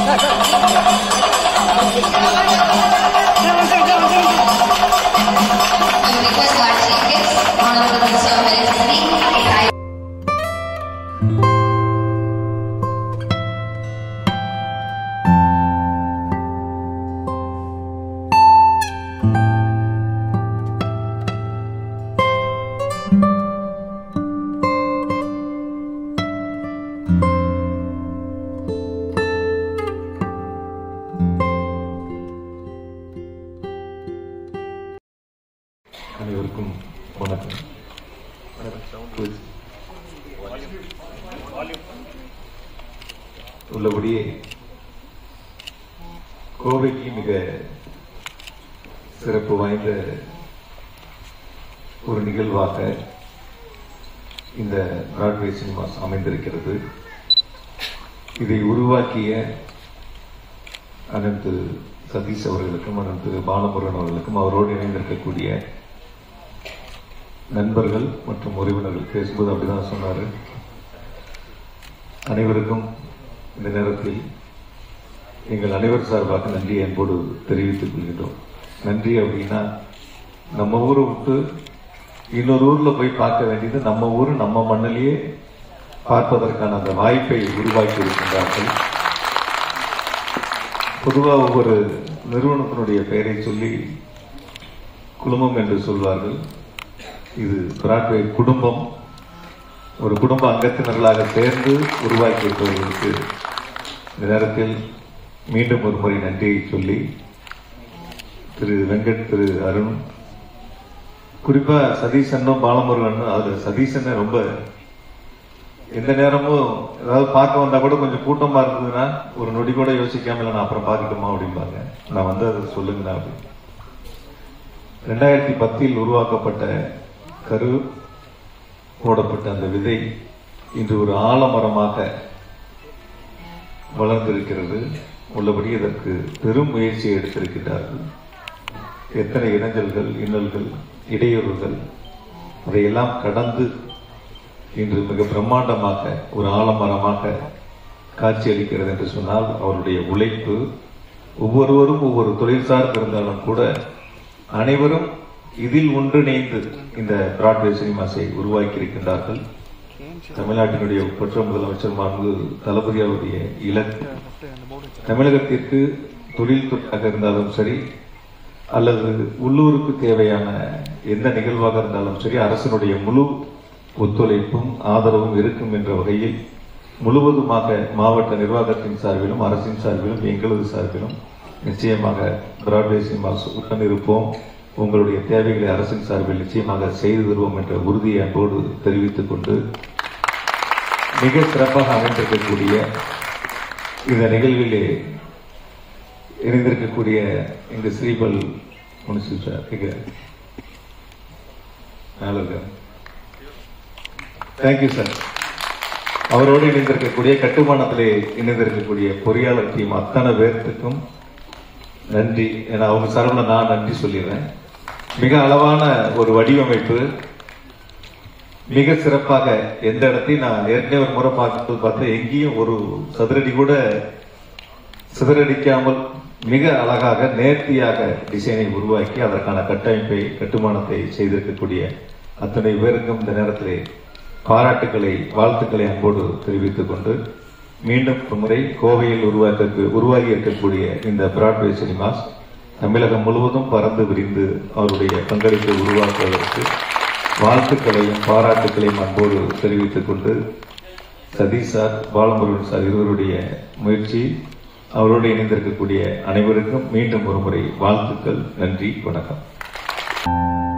I request our tickets, Honorable Minister of Electricity, is அனைவருக்கும் வணக்கம் உள்ளபடியே கோவைக்கு மிக சிறப்பு வாய்ந்த ஒரு நிகழ்வாக இந்த பிராட்வே சினிமாஸ் அமைந்திருக்கிறது இதை உருவாக்கிய அனந்த் சதீஷ் அவர்களுக்கும் அனந்த் பாலமுருகன் அவர்களுக்கும் அவரோடு இணைந்திருக்கக்கூடிய நண்பர்கள் மற்றும் உறவினர்கள் பேசும்போது அப்படிதான் சொன்னாரு அனைவருக்கும் இந்த நேரத்தில் எங்கள் அனைவர் சார்பாக நன்றி அன்போடு தெரிவித்துக் கொள்கின்றோம் நன்றி அப்படின்னா நம்ம ஊரை விட்டு இன்னொரு ஊர்ல போய் பார்க்க வேண்டியது நம்ம ஊர் நம்ம மண்ணிலேயே பார்ப்பதற்கான அந்த வாய்ப்பை உருவாக்கி இருக்கின்றார்கள் பொதுவா ஒவ்வொரு நிறுவனத்தினுடைய பெயரை சொல்லி குழுமம் என்று சொல்வார்கள் இது பிராட்வே குடும்பம் ஒரு குடும்ப அங்கத்தினர்களாக சேர்ந்து உருவாக்கி இருப்பவர்களுக்கு இந்த நேரத்தில் மீண்டும் ஒரு முறை நன்றியை சொல்லி திரு வெங்கட் திரு அருண் குறிப்பா சதீஷனும் பாலமுருகனும் அதுல சதீஷனை ரொம்ப எந்த நேரமும் ஏதாவது பார்க்க வந்தா கூட கொஞ்சம் கூட்டமா இருந்ததுன்னா ஒரு நொடி கூட யோசிக்காம இல்லை நான் அப்புறம் பார்க்கட்டுமா அப்படிம்பாங்க நான் வந்து அதை சொல்லுங்கண்ணா அப்படின்னு ரெண்டாயிரத்தி பத்தில் உருவாக்கப்பட்ட கரு போடப்பட்ட அந்த விதை இன்று ஒரு ஆலமரமாக வளர்ந்திருக்கிறது உள்ளபடி இதற்கு பெரும் முயற்சியை எடுத்திருக்கிறார்கள் எத்தனை இடைஞ்சல்கள் இன்னல்கள் இடையூறுகள் அதையெல்லாம் கடந்து இன்று மிக பிரம்மாண்டமாக ஒரு ஆலமரமாக காட்சியளிக்கிறது என்று சொன்னால் அவருடைய உழைப்பு ஒவ்வொருவரும் ஒவ்வொரு தொழில் சார்ந்து இருந்தாலும் கூட அனைவரும் இதில் ஒன்றிணைந்து இந்த பிராட்வே சினிமாஸை உருவாக்கி இருக்கின்றார்கள் தமிழ்நாட்டினுடைய ஒப்பற்ற முதலமைச்சர் மாண்பு தளபதி அவருடைய இலக்கு தமிழகத்திற்கு தொழில் துறையாக இருந்தாலும் சரி அல்லது உள்ளூருக்கு தேவையான எந்த நிகழ்வாக இருந்தாலும் சரி அரசினுடைய முழு ஒத்துழைப்பும் ஆதரவும் இருக்கும் என்ற வகையில் முழுவதுமாக மாவட்ட நிர்வாகத்தின் சார்பிலும் அரசின் சார்பிலும் எங்களது சார்பிலும் நிச்சயமாக பிராட்வே சினிமாஸ் உடன் இருப்போம் உங்களுடைய தேவைகளை அரசின் சார்பில் நிச்சயமாக செய்து தருவோம் என்ற உறுதியை அன்போடு தெரிவித்துக் கொண்டு மிக சிறப்பாக அமைந்திருக்கக்கூடிய இந்த நிகழ்விலே இணைந்திருக்கக்கூடிய எங்க ஸ்ரீபல் முனிசு சார் இங்க மேல இருக்காரு தேங்க்யூ சார் அவரோடு இணைந்திருக்கக்கூடிய கட்டுமானத்திலே இணைந்திருக்கக்கூடிய பொறியாளர் டீம் அத்தனை பேர்த்துக்கும் நன்றி ஏன்னா அவங்க சார்பில் நான் நன்றி சொல்லிடுறேன் மிக அளவான ஒரு வடிவமைப்பு மிக சிறப்பாக எந்த இடத்தையும் நான் ஏற்கனவே ஒரு முறை பார்க்கும்போது பார்த்தேன் எங்கேயும் ஒரு சதுரடி கூட சிதறடிக்காமல் மிக அழகாக நேர்த்தியாக டிசைனை உருவாக்கி அதற்கான கட்டமைப்பை கட்டுமானத்தை செய்திருக்கக்கூடிய அத்தனை பேருக்கும் இந்த நேரத்திலே பாராட்டுக்களை வாழ்த்துக்களை அன்போடு தெரிவித்துக் கொண்டு மீண்டும் ஒரு முறை கோவையில் உருவாக்க உருவாகி இருக்கக்கூடிய இந்த பிராட்வே சினிமாஸ் தமிழகம் முழுவதும் பறந்து விரிந்து அவருடைய பங்களிப்பை உருவாக்குவதற்கு வாழ்த்துக்களையும் பாராட்டுக்களையும் அன்போடு தெரிவித்துக் கொண்டு சதீஷ் சார் பாலமுருகன் சார் இருவருடைய முயற்சி அவரோடு இணைந்திருக்கக்கூடிய அனைவருக்கும் மீண்டும் ஒரு முறை வாழ்த்துக்கள் நன்றி வணக்கம்